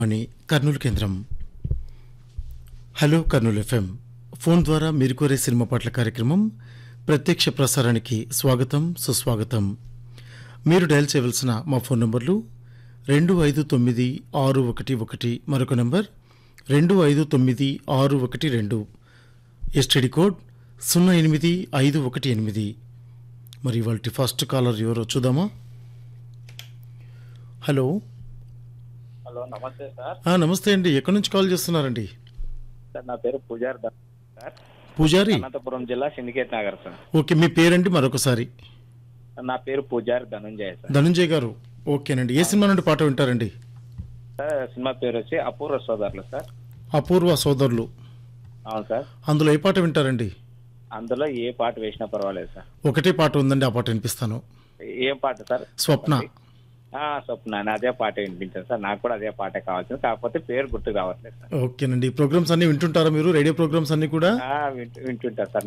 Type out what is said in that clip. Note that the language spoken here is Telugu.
అని కర్నూలు కేంద్రం హలో కర్నూలు ఎఫ్ఎం ఫోన్ ద్వారా మీరు కోరే సినిమా పాటల కార్యక్రమం ప్రత్యక్ష ప్రసారానికి స్వాగతం సుస్వాగతం మీరు డయల్ చేయవలసిన మా ఫోన్ నంబర్లు రెండు ఐదు తొమ్మిది ఆరు ఒకటి ఒకటి మరొక నంబర్ రెండు ఐదు తొమ్మిది ఆరు ఒకటి రెండు ఎస్టీడీ కోడ్ సున్నా ఎనిమిది ఐదు ఒకటి ఎనిమిది మరి వాళ్ళ ఫస్ట్ కాలర్ ఎవరో చూద్దామా హలో హలో నమస్తే సార్ ఆ, నమస్తే అండి ఎక్కడి నుంచి కాల్ చేస్తున్నారండి సార్ నా పేరు పూజారి దా- సార్ పూజారి అనంతపురం జిల్లా సిండికేట్ నగర్ సార్ ఓకే మీ పేరండి మరొకసారి నా పేరు పూజారి ధనుంజయ సార్ ధనుంజయ్ గారు ఓకేనండి ఏ సినిమా నుండి పాట వింటారండి సార్ సినిమా పేరు వచ్చి అపూర్వ సోదరులు సార్ అపూర్వ సోదరులు అవును సార్ అందులో ఏ పాట వింటారండి అందులో ఏ పాట వేసినా పర్వాలేదు సార్ ఒకటే పాట ఉందండి ఆ పాట వినిపిస్తాను ఏ పాట సార్ స్వప్న ఆ, స్వప్న అని అదే పాట వినిపించాను సార్ నాకు కూడా అదే పాట కావాల్సింది కాకపోతే పేరు గుర్తు రావట్లేదు సార్ ఓకేనండి ఈ ప్రోగ్రామ్స్ అన్ని వింటుంటారా మీరు రేడియో ప్రోగ్రామ్స్ అన్ని కూడా ఆ, వింటు- వింటుంటా సార్